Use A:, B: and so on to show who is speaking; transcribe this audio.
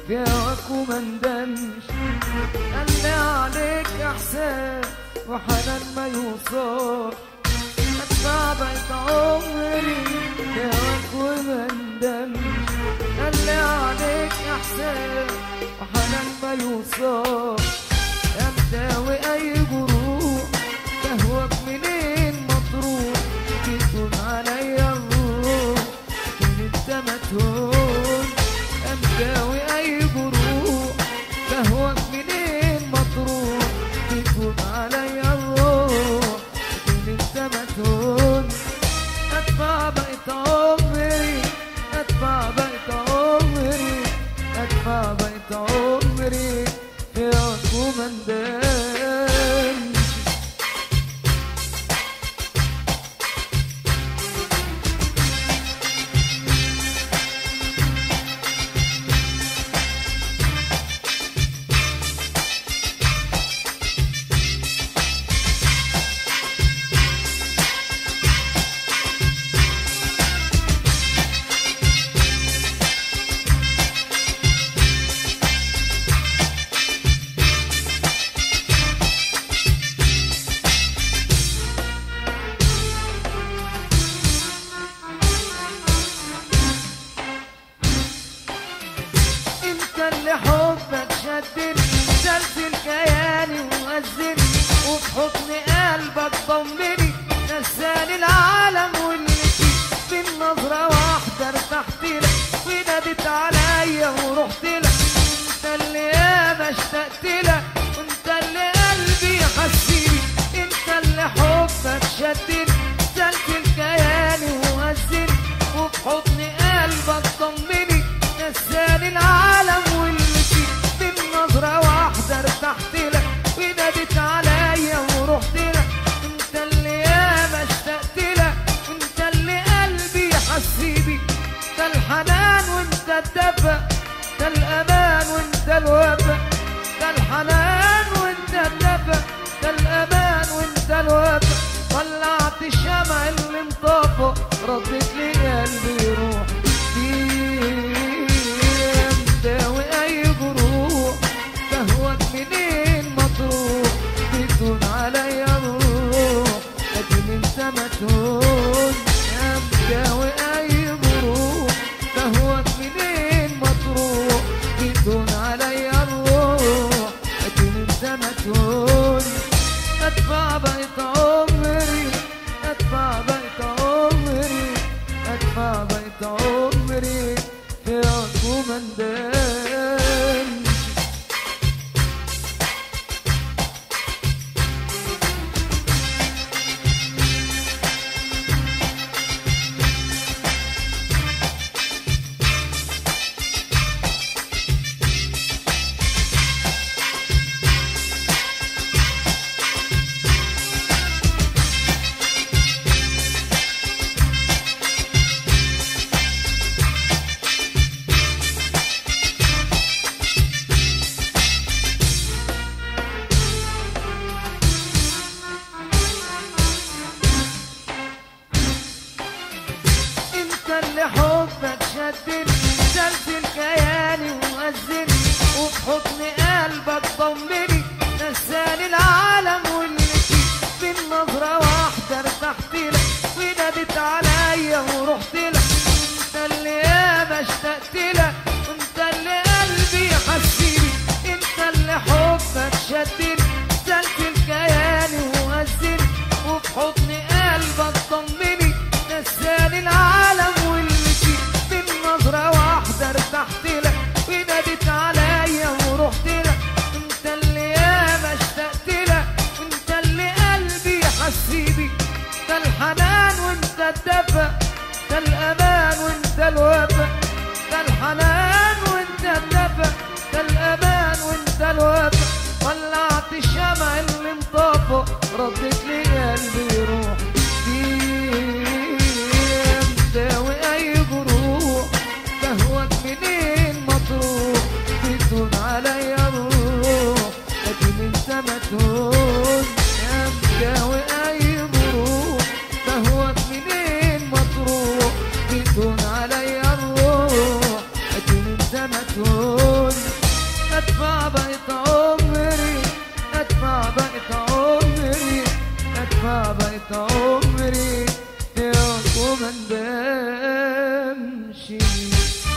A: في هواك وما ندمش قال عليك احسان وحنان ما يوصف ادفع بقيت عمري في هواك وما ندمش قال عليك احسان وحنان ما يوصف يا مداوي اي جروح تهواك منين مطروح تكون عليا الروح لكن انت ما تهون يا مداوي اي جروح تهواك منين مطروح تكون عليا الروح لكن انت ما تهون ادفع بقيت عمري ادفع بقيت عمري ادفع بقيت عمري فيك وما ندمش انت اللي حبك شدني سلسل كياني ومأذني وفي حضن قلبك ضمني نساني العالم واللي فيه من نظرة واحدة ارتحت لك وناديت عليا ورحت لك انت اللي ياما اشتقت لك وانت اللي قلبي حسيني انت اللي حبك شدني سلسل كياني ومأذني وفي حضن قلبك ضمني نساني العالم واللي فيه من نظرة واحدة ارتحت لك وناديت عليا ورحت لك انت اللي ياما اشتقت لك وانت اللي قلبي حس بيك ده الحنان وانت الدفى ده الامان وانت الوفا ده الحنان وانت الدفى ده الامان وانت الوفا ولعت الشمع اللي انطفى ردت لي قلبي روح داوي اي جروح تهوك منين مطروح بدون عليا الروح لكن انت ما تهون يا مداوي اي جروح تهوك منين مطروح بدون عليا الروح لكن انت ما تهون ادفع بقيت عمري ادفع بقيت عمري ادفع بقيت عمري فيك وما ندمش انت اللي حبك شدني سلسل كياني ومأذني وفي حضن قلبك ضمني نساني العالم واللي فيه من نظرة واحدة ارتحت لك وناديت عليا ورحت لك انت اللي ياما اشتقت لك وانت اللي قلبي حسيني انت اللي حبك شدني سلسل كياني ومأذني وفي حضن قلبك ضمني نساني العالم واللي فيه من نظرة واحدة ارتحت لك وناديت عليا ورحت لك انت اللي ياما اشتقت لك وانت اللي قلبي حس بيك ده الحنان وانت الدفى ده الامان وانت الوفا ده الحنان وانت الدفى ده الامان وانت الوفا ولعت الشمع اللي انطفى ردت لي قلبي روح داوي اي جروح تهوك منين مطروح بدون عليا الروح لكن انت ما تهون يا مداوي اي جروح تهوك منين مطروح بدون عليا الروح لكن انت ما تهون بقيت عمري ادفع بقيت عمري ادفع بقيت عمري يا وما ندمش